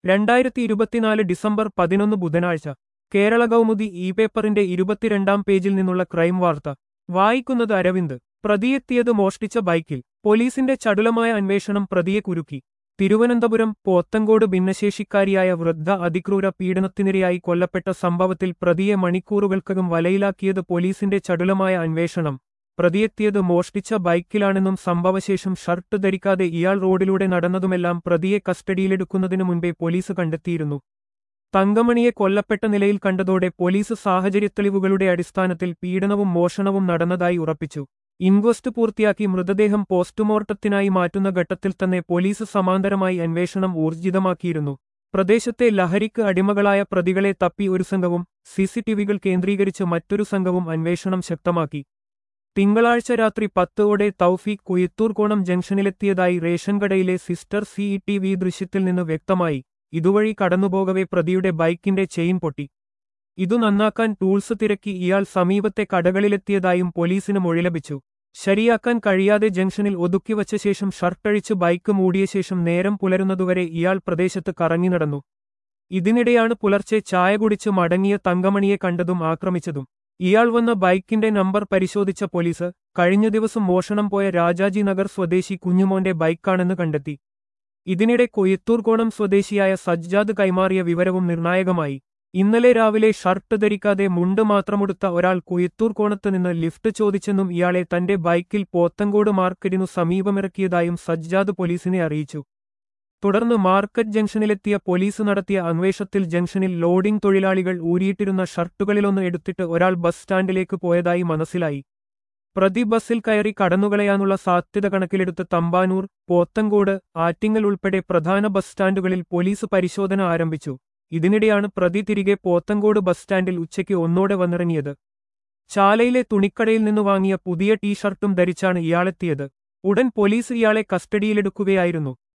രണ്ടായിരത്തി ഇരുപത്തിനാല് ഡിസംബർ പതിനൊന്ന് ബുധനാഴ്ച കേരള കൗമുദി ഇ പേപ്പറിന്റെ ഇരുപത്തിരണ്ടാം പേജിൽ നിന്നുള്ള ക്രൈം വാർത്ത വായിക്കുന്നത് അരവിന്ദ് പ്രതിയെത്തിയത് മോഷ്ടിച്ച ബൈക്കിൽ പോലീസിന്റെ ചടുലമായ അന്വേഷണം പ്രതിയെ കുരുക്കി തിരുവനന്തപുരം പോത്തങ്കോട് ഭിന്നശേഷിക്കാരിയായ വൃദ്ധ അതിക്രൂര പീഡനത്തിനിരയായി കൊല്ലപ്പെട്ട സംഭവത്തിൽ പ്രതിയെ മണിക്കൂറുകൾക്കകം വലയിലാക്കിയത് പോലീസിന്റെ ചടുലമായ അന്വേഷണം പ്രതിയെത്തിയത് മോഷ്ടിച്ച ബൈക്കിലാണെന്നും സംഭവശേഷം ഷർട്ട് ധരിക്കാതെ ഇയാൾ റോഡിലൂടെ നടന്നതുമെല്ലാം പ്രതിയെ കസ്റ്റഡിയിലെടുക്കുന്നതിനു മുൻപേ പോലീസ് കണ്ടെത്തിയിരുന്നു തങ്കമണിയെ കൊല്ലപ്പെട്ട നിലയിൽ കണ്ടതോടെ പോലീസ് സാഹചര്യത്തെളിവുകളുടെ അടിസ്ഥാനത്തിൽ പീഡനവും മോഷണവും നടന്നതായി ഉറപ്പിച്ചു ഇൻക്വസ്റ്റ് പൂർത്തിയാക്കി മൃതദേഹം പോസ്റ്റ്മോർട്ടത്തിനായി മാറ്റുന്ന ഘട്ടത്തിൽ തന്നെ പോലീസ് സമാന്തരമായി അന്വേഷണം ഊർജിതമാക്കിയിരുന്നു പ്രദേശത്തെ ലഹരിക്ക് അടിമകളായ പ്രതികളെ തപ്പി ഒരു സംഘവും സിസിടിവികൾ കേന്ദ്രീകരിച്ച് മറ്റൊരു സംഘവും അന്വേഷണം ശക്തമാക്കി തിങ്കളാഴ്ച രാത്രി പത്തോടെ തൗഫീഖ് കുയത്തൂർകോണം ജംഗ്ഷനിലെത്തിയതായി റേഷൻ കടയിലെ സിസ്റ്റർ സിഇടിവി ദൃശ്യത്തിൽ നിന്ന് വ്യക്തമായി ഇതുവഴി കടന്നുപോകവെ പ്രതിയുടെ ബൈക്കിന്റെ ചെയിൻ പൊട്ടി ഇതു നന്നാക്കാൻ ടൂൾസ് തിരക്കി ഇയാൾ സമീപത്തെ കടകളിലെത്തിയതായും പോലീസിന് മൊഴി ലഭിച്ചു ശരിയാക്കാൻ കഴിയാതെ ജംഗ്ഷനിൽ ഒതുക്കിവച്ച ശേഷം ഷർട്ടഴിച്ച് ബൈക്ക് മൂടിയ ശേഷം നേരം പുലരുന്നതുവരെ ഇയാൾ പ്രദേശത്ത് കറങ്ങി നടന്നു ഇതിനിടെയാണ് പുലർച്ചെ ചായ കുടിച്ച് മടങ്ങിയ തങ്കമണിയെ കണ്ടതും ആക്രമിച്ചതും ഇയാൾ വന്ന ബൈക്കിന്റെ നമ്പർ പരിശോധിച്ച പോലീസ് കഴിഞ്ഞ ദിവസം മോഷണം പോയ രാജാജി നഗർ സ്വദേശി കുഞ്ഞുമോന്റെ ബൈക്കാണെന്ന് കണ്ടെത്തി ഇതിനിടെ കൊയ്ത്തൂർകോണം സ്വദേശിയായ സജ്ജാദ് കൈമാറിയ വിവരവും നിർണായകമായി ഇന്നലെ രാവിലെ ഷർട്ട് ധരിക്കാതെ മുണ്ട് മാത്രമുടുത്ത ഒരാൾ കുയത്തൂർകോണത്ത് നിന്ന് ലിഫ്റ്റ് ചോദിച്ചെന്നും ഇയാളെ തന്റെ ബൈക്കിൽ പോത്തങ്കോട് മാർക്കറ്റിനു സമീപമിറക്കിയതായും സജ്ജാദ് പോലീസിനെ അറിയിച്ചു തുടർന്ന് മാർക്കറ്റ് ജംഗ്ഷനിലെത്തിയ പോലീസ് നടത്തിയ അന്വേഷണത്തിൽ ജംഗ്ഷനിൽ ലോഡിംഗ് തൊഴിലാളികൾ ഊരിയിട്ടിരുന്ന ഷർട്ടുകളിലൊന്ന് എടുത്തിട്ട് ഒരാൾ ബസ് സ്റ്റാൻഡിലേക്ക് പോയതായി മനസ്സിലായി പ്രതി ബസ്സിൽ കയറി കടന്നുകളയാനുള്ള സാധ്യത കണക്കിലെടുത്ത് തമ്പാനൂർ പോത്തങ്കോട് ആറ്റിങ്ങൽ ഉൾപ്പെടെ പ്രധാന ബസ് സ്റ്റാൻഡുകളിൽ പോലീസ് പരിശോധന ആരംഭിച്ചു ഇതിനിടെയാണ് പ്രതി തിരികെ പോത്തങ്കോട് ബസ് സ്റ്റാൻഡിൽ ഉച്ചയ്ക്ക് ഒന്നോടെ വന്നിറങ്ങിയത് ചാലയിലെ തുണിക്കടയിൽ നിന്ന് വാങ്ങിയ പുതിയ ടീഷർട്ടും ധരിച്ചാണ് ഇയാളെത്തിയത് ഉടൻ പോലീസ് ഇയാളെ കസ്റ്റഡിയിലെടുക്കുകയായിരുന്നു